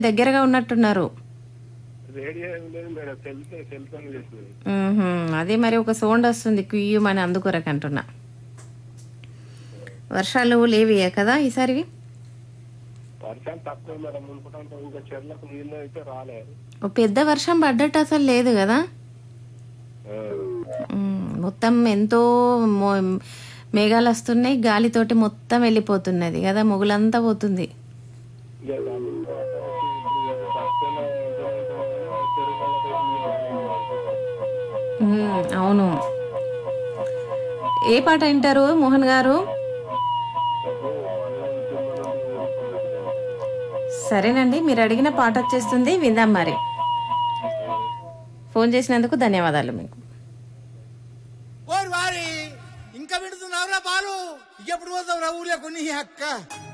దగ్గరగా ఉన్నట్టున్నారు రేడియో ఏం లేదు మేడం సెల్ సెల్ ఫోన్ చేసినది మ్మ్హ్మ్. అదే మరి ఒక సౌండ్ వస్తుంది కుయ్యమని అందుకొరకు అంటున్నా వర్షాలు లేవియా కదా ఈసారి వర్షాలు తక్కువ మేడం అనుకుంటా ఇంకా చెర్లకు నీళ్ళు అయితే రాలే ఓ పెద్ద వర్షం పడ్డట్టు అసలు లేదు కదా ఆ, మ్మ్. మొత్తం ఎంతో మో- మేఘాలు వస్తున్నాయి గాలితోటి మొత్తం వెళ్ళిపోతున్నది కదా మొగులంతా పోతుంది ఇక దాని తర్వాత వచ్చి ఇప్పుడు బస్తీలో చెరువు కళ్ళతో నీళ్ళు రాలేదు. మ్మ్. అవును ఏ పాట వింటారు మోహన్ గారు సరేనండి మీరు అడిగిన పాట వచ్చేస్తుంది విందాం మరి ఫోన్ చేసినందుకు ధన్యవాదాలు మీకు ఓరి వారి ఇంకా పెడుతున్నావురా బాలు ఎప్పుడు పోతావు రా ఊర్లో కొన్ని అక్క